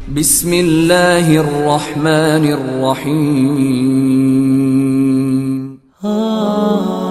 بسم الله الرحمن الرحيم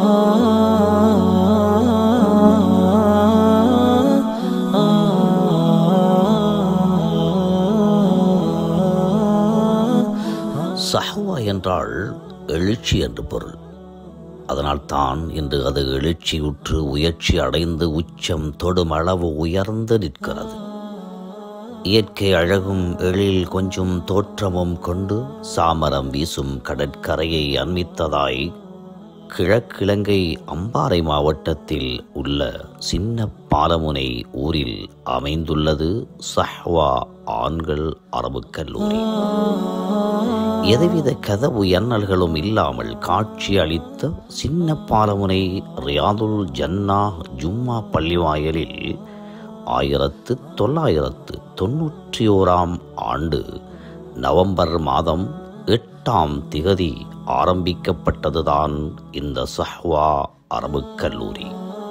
சஹ்வா என்றால் எழுச்சி என்று பொருள் அதனால் தான் இன்று அது எழுச்சியுற்று உயர்ச்சி அடைந்து உச்சம் தொடும் அளவு உயர்ந்து நிற்கிறது இயற்கை அழகும் எழில் கொஞ்சம் தோற்றமும் கொண்டு சாமரம் வீசும் கடற்கரையை அண்மித்ததாய் கிழக்கிழங்கை அம்பாறை மாவட்டத்தில் உள்ள சின்ன பாலமுனை ஊரில் அமைந்துள்ளது சஹ்வா ஆண்கள் அரபுக் கல்லூரி எதுவித கதவு எண்ணல்களும் இல்லாமல் காட்சி அளித்த சின்ன பாலமுனை ரியாதுல் ஜன்னா ஜும்மா பள்ளிவாயலில் ஆயிரத்து தொள்ளாயிரத்து தொன்னூற்றி ஓராம் ஆண்டு நவம்பர் மாதம் எட்டாம் திகதி ஆரம்பிக்கப்பட்டதுதான் இந்த சஹ்வா அரபுக் கல்லூரி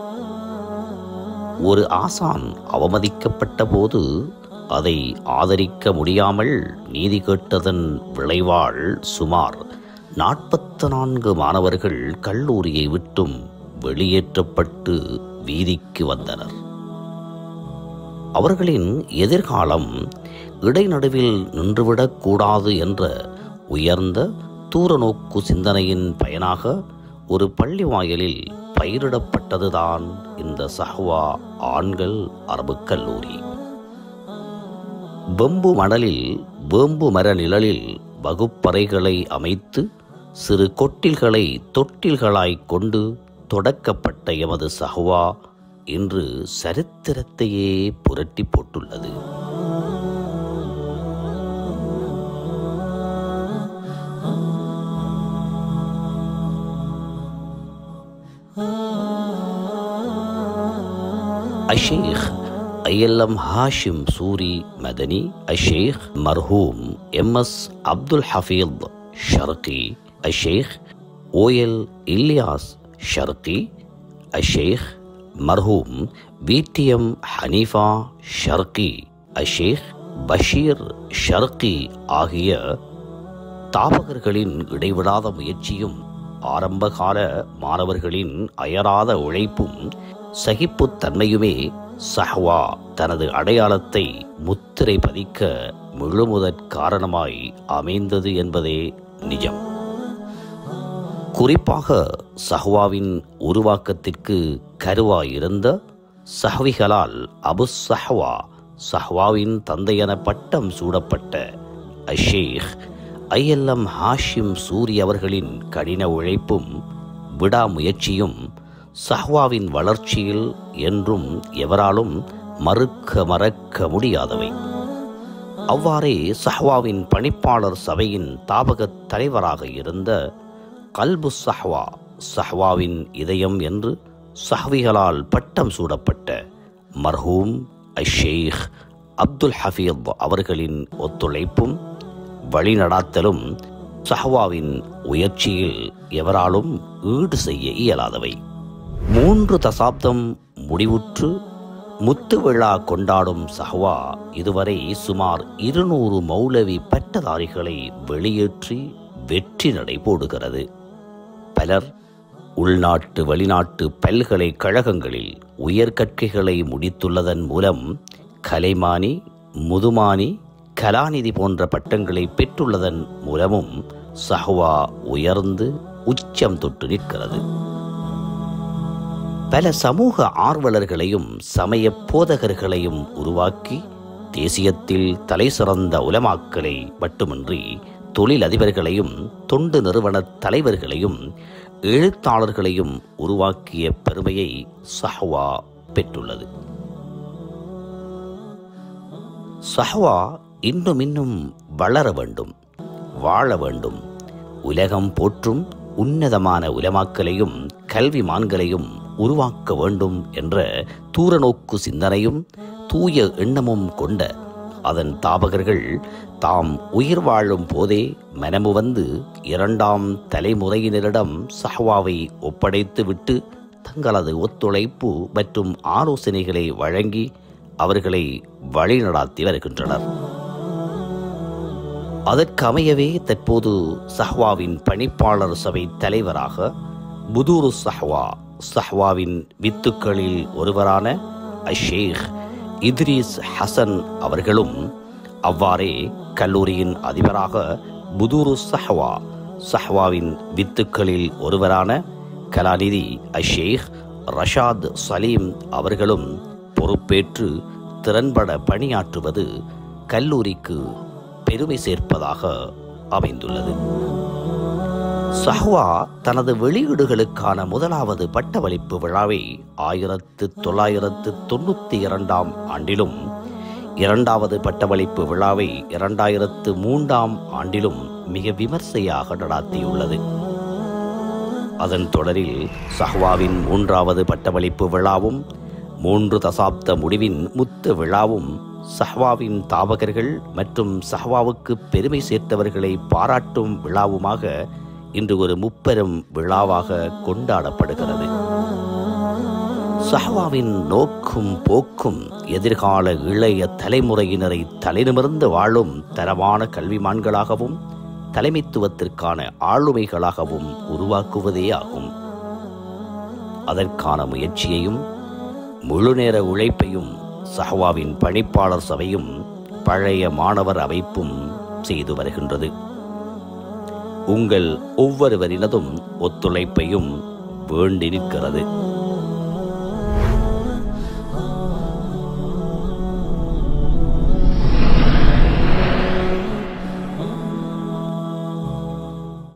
ஒரு ஆசான் அவமதிக்கப்பட்ட போது அதை ஆதரிக்க முடியாமல் நீதி கேட்டதன் விளைவால் சுமார் நாற்பத்து நான்கு மாணவர்கள் கல்லூரியை விட்டும் வெளியேற்றப்பட்டு வீதிக்கு வந்தனர் அவர்களின் எதிர்காலம் இடைநடுவில் நின்றுவிடக் கூடாது என்ற உயர்ந்த தூரநோக்கு சிந்தனையின் பயனாக ஒரு பள்ளி வாயிலில் பயிரிடப்பட்டதுதான் இந்த சஹ்வா ஆண்கள் அரபுக் கல்லூரி வெம்பு மணலில் வேம்பு மர நிழலில் வகுப்பறைகளை அமைத்து சிறு கொட்டில்களை தொட்டில்களாய்க் கொண்டு தொடக்கப்பட்ட எமது சஹ்வா இன்று சரித்திரத்தையே புரட்டி போட்டுள்ளது الشيخ ஐஎல்எம் ஹாஷிம் சூரி மதனி الشيخ மர்ஹூம் M S Abdul Hafeeth Sharqi الشيخ OL Ilyas Sharqi الشيخ மர்ஹூம் விடிஎம் ஹனீஃபா ஷர்கி الشيخ பஷீர் ஷர்கி ஆகிய தாபகர்களின் இடைவிடாத முயற்சியும் ஆரம்பகால மாணவர்களின் அயராத உழைப்பும் சகிப்புத்தன்மையுமே சஹ்வா தனது அடையாளத்தை முத்திரை பதிக்க முழுமுதற் காரணமாய் அமைந்தது என்பதே நிஜம் குறிப்பாக சஹ்வாவின் உருவாக்கத்திற்கு கருவாயிருந்த சஹ்விகளால் அபு சஹ்வா சஹ்வாவின் தந்தை என பட்டம் சூடப்பட்ட அஷேக் ஐஎல்எம் ஹாஷிம் சூரி அவர்களின் கடின உழைப்பும் விடாமுயற்சியும் சஹ்வாவின் வளர்ச்சியில் என்றும் எவராலும் மறுக்க மறக்க முடியாதவை அவ்வாறே சஹ்வாவின் பணிப்பாளர் சபையின் தாபகத் தலைவராக இருந்த கல்பு சஹ்வா சஹ்வாவின் இதயம் என்று சஹ்விகளால் பட்டம் சூடப்பட்ட மர்ஹூம் அஷேக் அப்துல் ஹஃபீத் அவர்களின் ஒத்துழைப்பும் வழிநடாத்தலும் சஹ்வாவின் உயர்ச்சியில் எவராலும் ஈடு செய்ய இயலாதவை மூன்று தசாப்தம் முடிவுற்று முத்து விழா கொண்டாடும் சஹ்வா இதுவரை சுமார் இருநூறு மௌலவி பட்டதாரிகளை வெளியேற்றி வெற்றி நடை போடுகிறது பலர் உள்நாட்டு வெளிநாட்டு பல்கலைக்கழகங்களில் உயர்கற்கைகளை முடித்துள்ளதன் மூலம் கலைமானி முதுமானி கலாநிதி போன்ற பட்டங்களை பெற்றுள்ளதன் மூலமும் சஹ்வா உயர்ந்து உச்சம் தொட்டு நிற்கிறது பல சமூக ஆர்வலர்களையும் சமய போதகர்களையும் உருவாக்கி தேசியத்தில் தலை சிறந்த உலமாக்களை மட்டுமின்றி தொழிலதிபர்களையும் தொண்டு நிறுவன தலைவர்களையும் எழுத்தாளர்களையும் உருவாக்கிய பெருமையை சஹ்வா பெற்றுள்ளது சஹ்வா இன்னும் இன்னும் வளர வேண்டும் வாழ வேண்டும் உலகம் போற்றும் உன்னதமான உலமாக்களையும் கல்விமான்களையும் உருவாக்க வேண்டும் என்ற தூரநோக்கு சிந்தனையும் தூய எண்ணமும் கொண்ட அதன் தாபகர்கள் தாம் உயிர் வாழும் போதே மனமு வந்து இரண்டாம் தலைமுறையினரிடம் சஹ்வாவை ஒப்படைத்து விட்டு தங்களது ஒத்துழைப்பு மற்றும் ஆலோசனைகளை வழங்கி அவர்களை வழிநடாத்தி வருகின்றனர் அதற்கு அமையவே தற்போது சஹ்வாவின் பணிப்பாளர் சபை தலைவராக புதூரு சஹ்வா சஹ்வாவின் வித்துக்களில் ஒருவரான அஷேக் இத்ரீஸ் ஹசன் அவர்களும் அவ்வாறே கல்லூரியின் அதிபராக புதூரு சஹ்வா சஹ்வாவின் வித்துக்களில் ஒருவரான கலாநிதி அஷேக் ரஷாத் சலீம் அவர்களும் பொறுப்பேற்று திறன்பட பணியாற்றுவது கல்லூரிக்கு பெருமை சேர்ப்பதாக அமைந்துள்ளது சஹ்வா தனது வெளியீடுகளுக்கான முதலாவது பட்டமளிப்பு விழாவை ஆயிரத்து தொள்ளாயிரத்து தொண்ணூற்றி இரண்டாம் ஆண்டிலும் இரண்டாவது பட்டமளிப்பு விழாவை இரண்டாயிரத்து மூன்றாம் ஆண்டிலும் மிக விமர்சையாக நடாத்தியுள்ளது அதன் தொடரில் சஹ்வாவின் மூன்றாவது பட்டமளிப்பு விழாவும் மூன்று தசாப்த முடிவின் முத்து விழாவும் சஹ்வாவின் தாவகர்கள் மற்றும் சஹ்வாவுக்கு பெருமை சேர்த்தவர்களை பாராட்டும் விழாவுமாக இன்று ஒரு முப்பெரும் விழாவாக கொண்டாடப்படுகிறது சஹ்வாவின் நோக்கும் போக்கும் எதிர்கால இளைய தலைமுறையினரை தலைநிமிர்ந்து வாழும் தரமான கல்விமான்களாகவும் தலைமைத்துவத்திற்கான ஆளுமைகளாகவும் உருவாக்குவதே ஆகும் அதற்கான முயற்சியையும் முழுநேர உழைப்பையும் சஹ்வாவின் பணிப்பாளர் சபையும் பழைய மாணவர் அமைப்பும் செய்து வருகின்றது உங்கள் ஒவ்வொருவரினதும் ஒத்துழைப்பையும் வேண்டி நிற்கிறது